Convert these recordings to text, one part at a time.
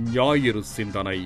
ஞாயிறு சிந்தனை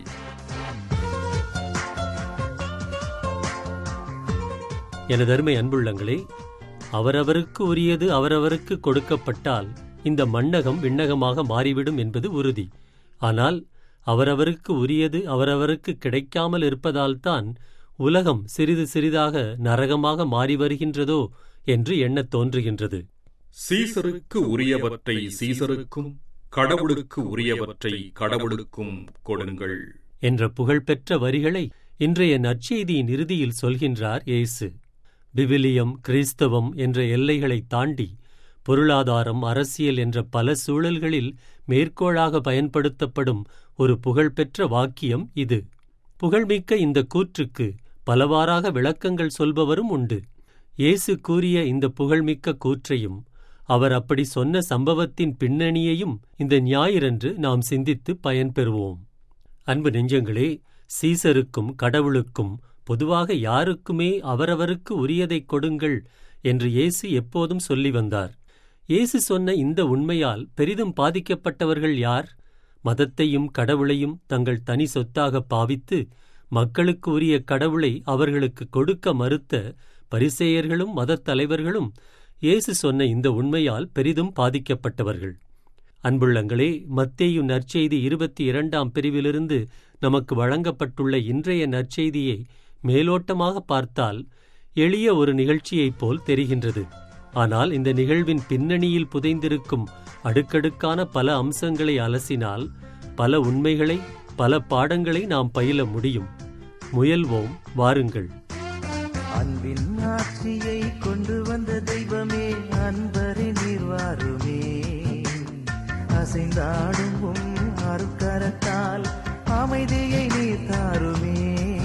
எனதருமை அன்புள்ளங்களே அவரவருக்கு உரியது அவரவருக்கு கொடுக்கப்பட்டால் இந்த மண்ணகம் விண்ணகமாக மாறிவிடும் என்பது உறுதி ஆனால் அவரவருக்கு உரியது அவரவருக்கு கிடைக்காமல் இருப்பதால்தான் உலகம் சிறிது சிறிதாக நரகமாக மாறி வருகின்றதோ என்று எண்ணத் தோன்றுகின்றது சீசருக்கு உரியவற்றை சீசருக்கும் கடவுளுக்கு உரியவற்றை கடவுளுக்கும் கொடுங்கள் என்ற புகழ்பெற்ற வரிகளை இன்றைய நற்செய்தியின் இறுதியில் சொல்கின்றார் இயேசு விவிலியம் கிறிஸ்தவம் என்ற எல்லைகளை தாண்டி பொருளாதாரம் அரசியல் என்ற பல சூழல்களில் மேற்கோளாக பயன்படுத்தப்படும் ஒரு புகழ்பெற்ற வாக்கியம் இது புகழ்மிக்க இந்த கூற்றுக்கு பலவாறாக விளக்கங்கள் சொல்பவரும் உண்டு இயேசு கூறிய இந்த புகழ்மிக்க கூற்றையும் அவர் அப்படி சொன்ன சம்பவத்தின் பின்னணியையும் இந்த ஞாயிறன்று நாம் சிந்தித்து பயன்பெறுவோம் அன்பு நெஞ்சங்களே சீசருக்கும் கடவுளுக்கும் பொதுவாக யாருக்குமே அவரவருக்கு உரியதைக் கொடுங்கள் என்று இயேசு எப்போதும் சொல்லி வந்தார் இயேசு சொன்ன இந்த உண்மையால் பெரிதும் பாதிக்கப்பட்டவர்கள் யார் மதத்தையும் கடவுளையும் தங்கள் தனி சொத்தாக பாவித்து மக்களுக்கு உரிய கடவுளை அவர்களுக்கு கொடுக்க மறுத்த பரிசேயர்களும் மதத் தலைவர்களும் இயேசு சொன்ன இந்த உண்மையால் பெரிதும் பாதிக்கப்பட்டவர்கள் அன்புள்ளங்களே மத்தேயு நற்செய்தி இருபத்தி இரண்டாம் பிரிவிலிருந்து நமக்கு வழங்கப்பட்டுள்ள இன்றைய நற்செய்தியை மேலோட்டமாக பார்த்தால் எளிய ஒரு நிகழ்ச்சியைப் போல் தெரிகின்றது ஆனால் இந்த நிகழ்வின் பின்னணியில் புதைந்திருக்கும் அடுக்கடுக்கான பல அம்சங்களை அலசினால் பல உண்மைகளை பல பாடங்களை நாம் பயில முடியும் முயல்வோம் வாருங்கள் அன்பின் ஆட்சியை கொண்டு வந்த தெய்வமே அன்பரை நீர்வாருமே அசைந்தாடும் உம் அருக்கரத்தால் அமைதியை நீர் தாருமே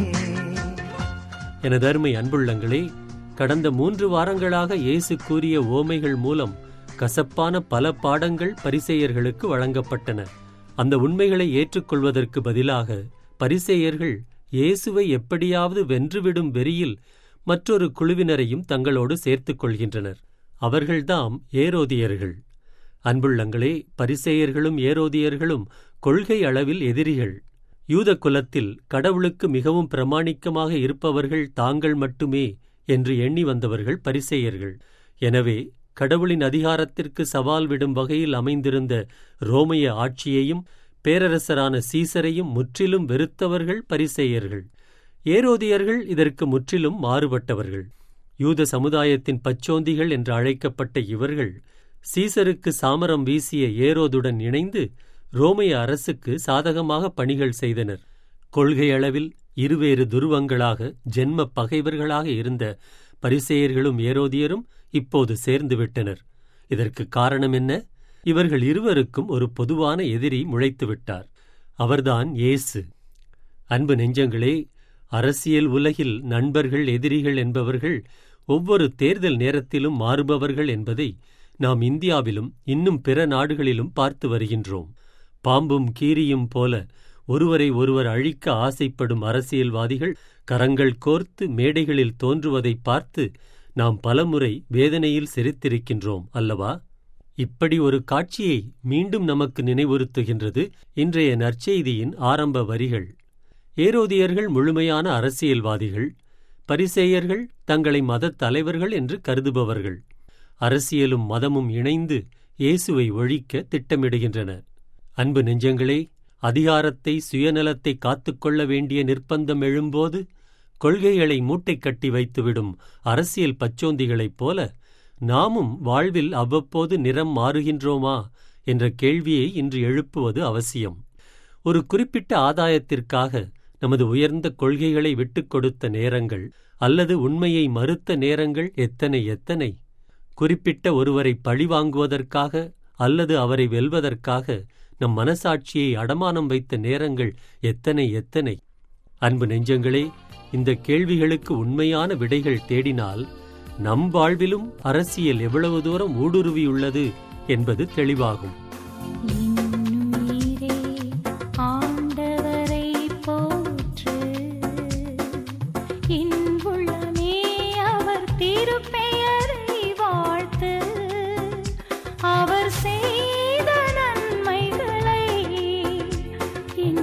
எனது அருமை அன்புள்ளங்களே கடந்த மூன்று வாரங்களாக இயேசு கூறிய ஓமைகள் மூலம் கசப்பான பல பாடங்கள் பரிசேயர்களுக்கு வழங்கப்பட்டன அந்த உண்மைகளை ஏற்றுக்கொள்வதற்கு பதிலாக பரிசேயர்கள் இயேசுவை எப்படியாவது வென்றுவிடும் வெறியில் மற்றொரு குழுவினரையும் தங்களோடு சேர்த்துக் கொள்கின்றனர் அவர்கள்தாம் ஏரோதியர்கள் அன்புள்ளங்களே பரிசேயர்களும் ஏரோதியர்களும் கொள்கை அளவில் எதிரிகள் யூத குலத்தில் கடவுளுக்கு மிகவும் பிரமாணிக்கமாக இருப்பவர்கள் தாங்கள் மட்டுமே என்று எண்ணி வந்தவர்கள் பரிசேயர்கள் எனவே கடவுளின் அதிகாரத்திற்கு சவால் விடும் வகையில் அமைந்திருந்த ரோமைய ஆட்சியையும் பேரரசரான சீசரையும் முற்றிலும் வெறுத்தவர்கள் பரிசேயர்கள் ஏரோதியர்கள் இதற்கு முற்றிலும் மாறுபட்டவர்கள் யூத சமுதாயத்தின் பச்சோந்திகள் என்று அழைக்கப்பட்ட இவர்கள் சீசருக்கு சாமரம் வீசிய ஏரோதுடன் இணைந்து ரோமைய அரசுக்கு சாதகமாக பணிகள் செய்தனர் கொள்கை அளவில் இருவேறு துருவங்களாக ஜென்ம பகைவர்களாக இருந்த பரிசேயர்களும் ஏரோதியரும் இப்போது சேர்ந்துவிட்டனர் இதற்கு காரணம் என்ன இவர்கள் இருவருக்கும் ஒரு பொதுவான எதிரி முளைத்துவிட்டார் அவர்தான் இயேசு அன்பு நெஞ்சங்களே அரசியல் உலகில் நண்பர்கள் எதிரிகள் என்பவர்கள் ஒவ்வொரு தேர்தல் நேரத்திலும் மாறுபவர்கள் என்பதை நாம் இந்தியாவிலும் இன்னும் பிற நாடுகளிலும் பார்த்து வருகின்றோம் பாம்பும் கீரியும் போல ஒருவரை ஒருவர் அழிக்க ஆசைப்படும் அரசியல்வாதிகள் கரங்கள் கோர்த்து மேடைகளில் தோன்றுவதை பார்த்து நாம் பலமுறை வேதனையில் சிரித்திருக்கின்றோம் அல்லவா இப்படி ஒரு காட்சியை மீண்டும் நமக்கு நினைவுறுத்துகின்றது இன்றைய நற்செய்தியின் ஆரம்ப வரிகள் ஏரோதியர்கள் முழுமையான அரசியல்வாதிகள் பரிசேயர்கள் தங்களை மதத் தலைவர்கள் என்று கருதுபவர்கள் அரசியலும் மதமும் இணைந்து இயேசுவை ஒழிக்க திட்டமிடுகின்றன அன்பு நெஞ்சங்களே அதிகாரத்தை சுயநலத்தை காத்துக்கொள்ள வேண்டிய நிர்பந்தம் எழும்போது கொள்கைகளை மூட்டை கட்டி வைத்துவிடும் அரசியல் பச்சோந்திகளைப் போல நாமும் வாழ்வில் அவ்வப்போது நிறம் மாறுகின்றோமா என்ற கேள்வியை இன்று எழுப்புவது அவசியம் ஒரு குறிப்பிட்ட ஆதாயத்திற்காக நமது உயர்ந்த கொள்கைகளை விட்டுக் கொடுத்த நேரங்கள் அல்லது உண்மையை மறுத்த நேரங்கள் எத்தனை எத்தனை குறிப்பிட்ட ஒருவரை பழிவாங்குவதற்காக அல்லது அவரை வெல்வதற்காக நம் மனசாட்சியை அடமானம் வைத்த நேரங்கள் எத்தனை எத்தனை அன்பு நெஞ்சங்களே இந்த கேள்விகளுக்கு உண்மையான விடைகள் தேடினால் நம் வாழ்விலும் அரசியல் எவ்வளவு தூரம் ஊடுருவியுள்ளது என்பது தெளிவாகும் இன்னுயிரே ஆண்டவரை போற்று இன்புள்ளமே அவர் திருப்பெயரை வாழ்த்து அவர் செய்த நன்மைகளை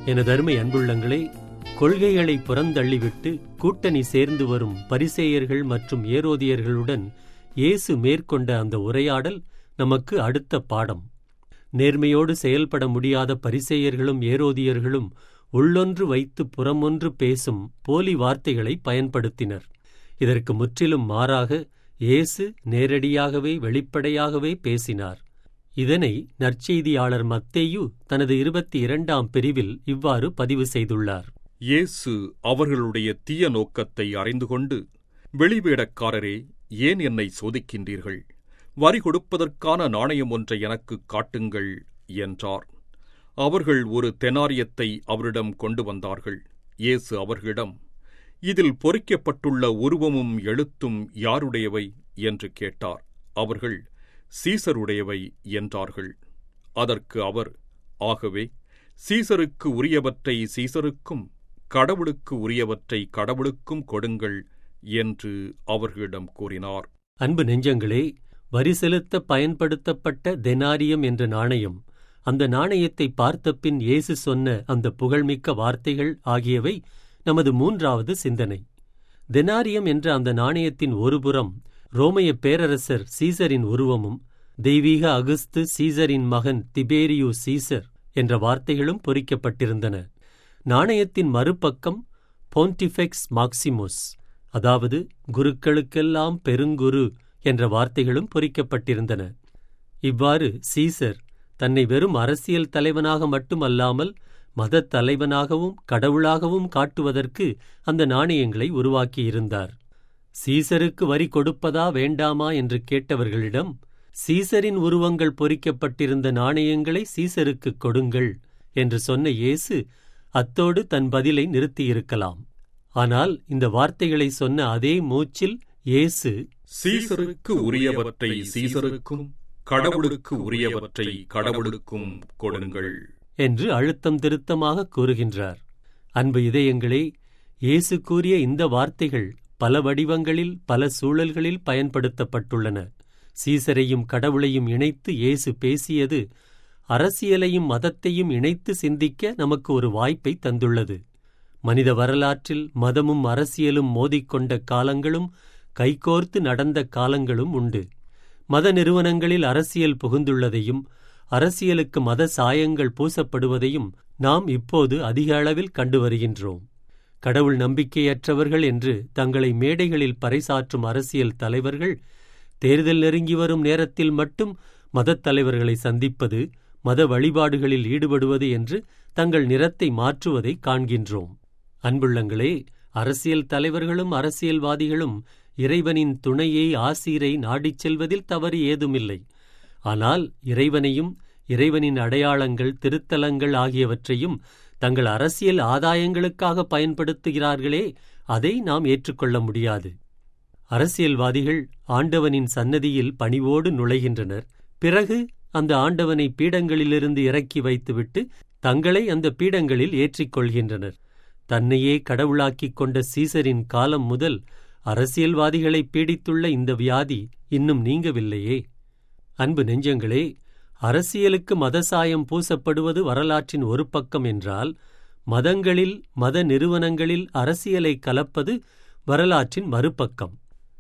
எனதருமை அன்புள்ளங்களே கொள்கைகளை புறந்தள்ளிவிட்டு கூட்டணி சேர்ந்து வரும் பரிசேயர்கள் மற்றும் ஏரோதியர்களுடன் இயேசு மேற்கொண்ட அந்த உரையாடல் நமக்கு அடுத்த பாடம் நேர்மையோடு செயல்பட முடியாத பரிசேயர்களும் ஏரோதியர்களும் உள்ளொன்று வைத்து புறமொன்று பேசும் போலி வார்த்தைகளை பயன்படுத்தினர் இதற்கு முற்றிலும் மாறாக இயேசு நேரடியாகவே வெளிப்படையாகவே பேசினார் இதனை நற்செய்தியாளர் மத்தேயு தனது இருபத்தி இரண்டாம் பிரிவில் இவ்வாறு பதிவு செய்துள்ளார் இயேசு அவர்களுடைய தீய நோக்கத்தை அறிந்து கொண்டு வெளிவேடக்காரரே ஏன் என்னை சோதிக்கின்றீர்கள் வரி கொடுப்பதற்கான நாணயம் ஒன்றை எனக்குக் காட்டுங்கள் என்றார் அவர்கள் ஒரு தெனாரியத்தை அவரிடம் கொண்டு வந்தார்கள் இயேசு அவர்களிடம் இதில் பொறிக்கப்பட்டுள்ள உருவமும் எழுத்தும் யாருடையவை என்று கேட்டார் அவர்கள் சீசருடையவை என்றார்கள் அதற்கு அவர் ஆகவே சீசருக்கு உரியவற்றை சீசருக்கும் கடவுளுக்கு உரியவற்றை கடவுளுக்கும் கொடுங்கள் என்று அவர்களிடம் கூறினார் அன்பு நெஞ்சங்களே வரி செலுத்த பயன்படுத்தப்பட்ட தெனாரியம் என்ற நாணயம் அந்த நாணயத்தை பார்த்தபின் இயேசு சொன்ன அந்த புகழ்மிக்க வார்த்தைகள் ஆகியவை நமது மூன்றாவது சிந்தனை தெனாரியம் என்ற அந்த நாணயத்தின் ஒருபுறம் ரோமைய பேரரசர் சீசரின் உருவமும் தெய்வீக அகுஸ்து சீசரின் மகன் திபேரியு சீசர் என்ற வார்த்தைகளும் பொறிக்கப்பட்டிருந்தன நாணயத்தின் மறுபக்கம் போன்டிஃபெக்ஸ் மாக்சிமுஸ் அதாவது குருக்களுக்கெல்லாம் பெருங்குரு என்ற வார்த்தைகளும் பொறிக்கப்பட்டிருந்தன இவ்வாறு சீசர் தன்னை வெறும் அரசியல் தலைவனாக மட்டுமல்லாமல் மதத் தலைவனாகவும் கடவுளாகவும் காட்டுவதற்கு அந்த நாணயங்களை உருவாக்கியிருந்தார் சீசருக்கு வரி கொடுப்பதா வேண்டாமா என்று கேட்டவர்களிடம் சீசரின் உருவங்கள் பொறிக்கப்பட்டிருந்த நாணயங்களை சீசருக்குக் கொடுங்கள் என்று சொன்ன இயேசு அத்தோடு தன் பதிலை நிறுத்தியிருக்கலாம் ஆனால் இந்த வார்த்தைகளை சொன்ன அதே மூச்சில் இயேசு சீசருக்கு உரியவற்றை சீசருக்கும் கடவுளுக்கு உரியவற்றை கடவுளுக்கும் கொடுங்கள் என்று அழுத்தம் திருத்தமாக கூறுகின்றார் அன்பு இதயங்களே இயேசு கூறிய இந்த வார்த்தைகள் பல வடிவங்களில் பல சூழல்களில் பயன்படுத்தப்பட்டுள்ளன சீசரையும் கடவுளையும் இணைத்து இயேசு பேசியது அரசியலையும் மதத்தையும் இணைத்து சிந்திக்க நமக்கு ஒரு வாய்ப்பை தந்துள்ளது மனித வரலாற்றில் மதமும் அரசியலும் மோதிக்கொண்ட காலங்களும் கைகோர்த்து நடந்த காலங்களும் உண்டு மத நிறுவனங்களில் அரசியல் புகுந்துள்ளதையும் அரசியலுக்கு மத சாயங்கள் பூசப்படுவதையும் நாம் இப்போது அதிக அளவில் கண்டு வருகின்றோம் கடவுள் நம்பிக்கையற்றவர்கள் என்று தங்களை மேடைகளில் பறைசாற்றும் அரசியல் தலைவர்கள் தேர்தல் நெருங்கி வரும் நேரத்தில் மட்டும் மதத் தலைவர்களை சந்திப்பது மத வழிபாடுகளில் ஈடுபடுவது என்று தங்கள் நிறத்தை மாற்றுவதை காண்கின்றோம் அன்புள்ளங்களே அரசியல் தலைவர்களும் அரசியல்வாதிகளும் இறைவனின் துணையை ஆசீரை நாடிச் செல்வதில் தவறு ஏதுமில்லை ஆனால் இறைவனையும் இறைவனின் அடையாளங்கள் திருத்தலங்கள் ஆகியவற்றையும் தங்கள் அரசியல் ஆதாயங்களுக்காக பயன்படுத்துகிறார்களே அதை நாம் ஏற்றுக்கொள்ள முடியாது அரசியல்வாதிகள் ஆண்டவனின் சன்னதியில் பணிவோடு நுழைகின்றனர் பிறகு அந்த ஆண்டவனை பீடங்களிலிருந்து இறக்கி வைத்துவிட்டு தங்களை அந்த பீடங்களில் ஏற்றிக்கொள்கின்றனர் தன்னையே கடவுளாக்கிக் கொண்ட சீசரின் காலம் முதல் அரசியல்வாதிகளை பீடித்துள்ள இந்த வியாதி இன்னும் நீங்கவில்லையே அன்பு நெஞ்சங்களே அரசியலுக்கு மதசாயம் பூசப்படுவது வரலாற்றின் ஒரு பக்கம் என்றால் மதங்களில் மத நிறுவனங்களில் அரசியலை கலப்பது வரலாற்றின் மறுபக்கம்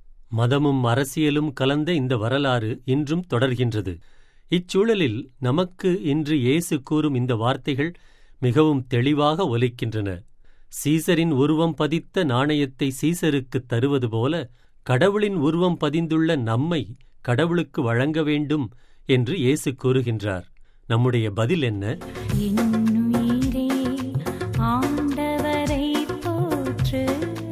மதமும் அரசியலும் கலந்த இந்த வரலாறு இன்றும் தொடர்கின்றது இச்சூழலில் நமக்கு இன்று இயேசு கூறும் இந்த வார்த்தைகள் மிகவும் தெளிவாக ஒலிக்கின்றன சீசரின் உருவம் பதித்த நாணயத்தை சீசருக்குத் தருவது போல கடவுளின் உருவம் பதிந்துள்ள நம்மை கடவுளுக்கு வழங்க வேண்டும் என்று இயேசு கூறுகின்றார் நம்முடைய பதில் என்ன என்னுயிரே ஆண்டவரை போற்று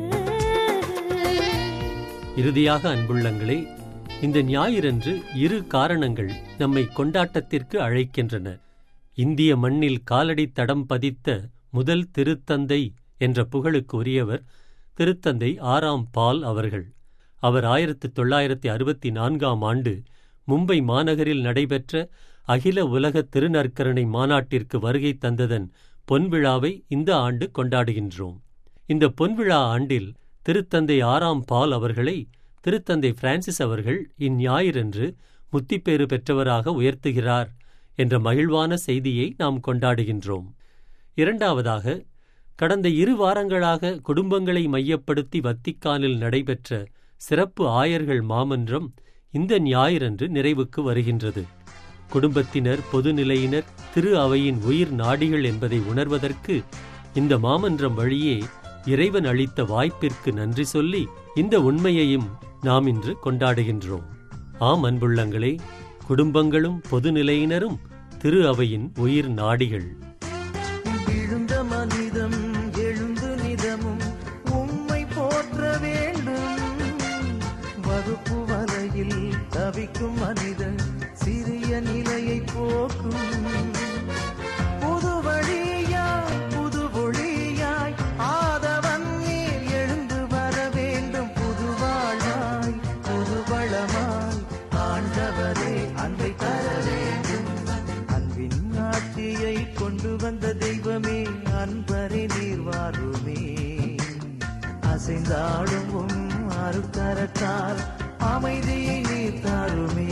இறுதியாக அன்புள்ளங்களே இந்த ஞாயிறன்று இரு காரணங்கள் நம்மை கொண்டாட்டத்திற்கு அழைக்கின்றன இந்திய மண்ணில் காலடி தடம் பதித்த முதல் திருத்தந்தை என்ற புகழுக்கு உரியவர் திருத்தந்தை ஆறாம் பால் அவர்கள் அவர் ஆயிரத்து தொள்ளாயிரத்தி அறுபத்தி நான்காம் ஆண்டு மும்பை மாநகரில் நடைபெற்ற அகில உலக திருநற்கருணை மாநாட்டிற்கு வருகை தந்ததன் பொன்விழாவை இந்த ஆண்டு கொண்டாடுகின்றோம் இந்த பொன்விழா ஆண்டில் திருத்தந்தை ஆறாம் பால் அவர்களை திருத்தந்தை பிரான்சிஸ் அவர்கள் இந்ஞாயிறன்று முத்திப்பேறு பெற்றவராக உயர்த்துகிறார் என்ற மகிழ்வான செய்தியை நாம் கொண்டாடுகின்றோம் இரண்டாவதாக கடந்த இரு வாரங்களாக குடும்பங்களை மையப்படுத்தி வத்திக்கானில் நடைபெற்ற சிறப்பு ஆயர்கள் மாமன்றம் இந்த ஞாயிறன்று நிறைவுக்கு வருகின்றது குடும்பத்தினர் பொதுநிலையினர் திரு அவையின் உயிர் நாடிகள் என்பதை உணர்வதற்கு இந்த மாமன்றம் வழியே இறைவன் அளித்த வாய்ப்பிற்கு நன்றி சொல்லி இந்த உண்மையையும் நாம் இன்று கொண்டாடுகின்றோம் ஆம் அன்புள்ளங்களே குடும்பங்களும் பொதுநிலையினரும் திரு அவையின் உயிர் நாடிகள் விழுந்த மனிதம் எழுந்து நிதமும் உம்மை போற்ற வேண்டும் வகுப்பு வலையில் தவிக்கும் மனிதன் சிறிய நிலையை போக்கும் புது வழியாய் புது ஒளியாய் ஆதவன் நீர் எழுந்து வர வேண்டும் புது வாழ்வாய் புது வளமாய் ஆண்டவரே அன்பை தர வேண்டும் அன்பின் ஆட்சியை கொண்டு வந்த தெய்வமே அன்பரே நீர் வாருமே அசைந்தாடும் உம் அருக்கரத்தால் அமைதியை நீர் தாருமே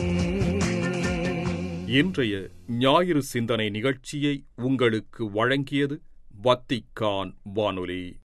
இன்றைய ஞாயிறு சிந்தனை நிகழ்ச்சியை உங்களுக்கு வழங்கியது வத்திக்கான் வானொலி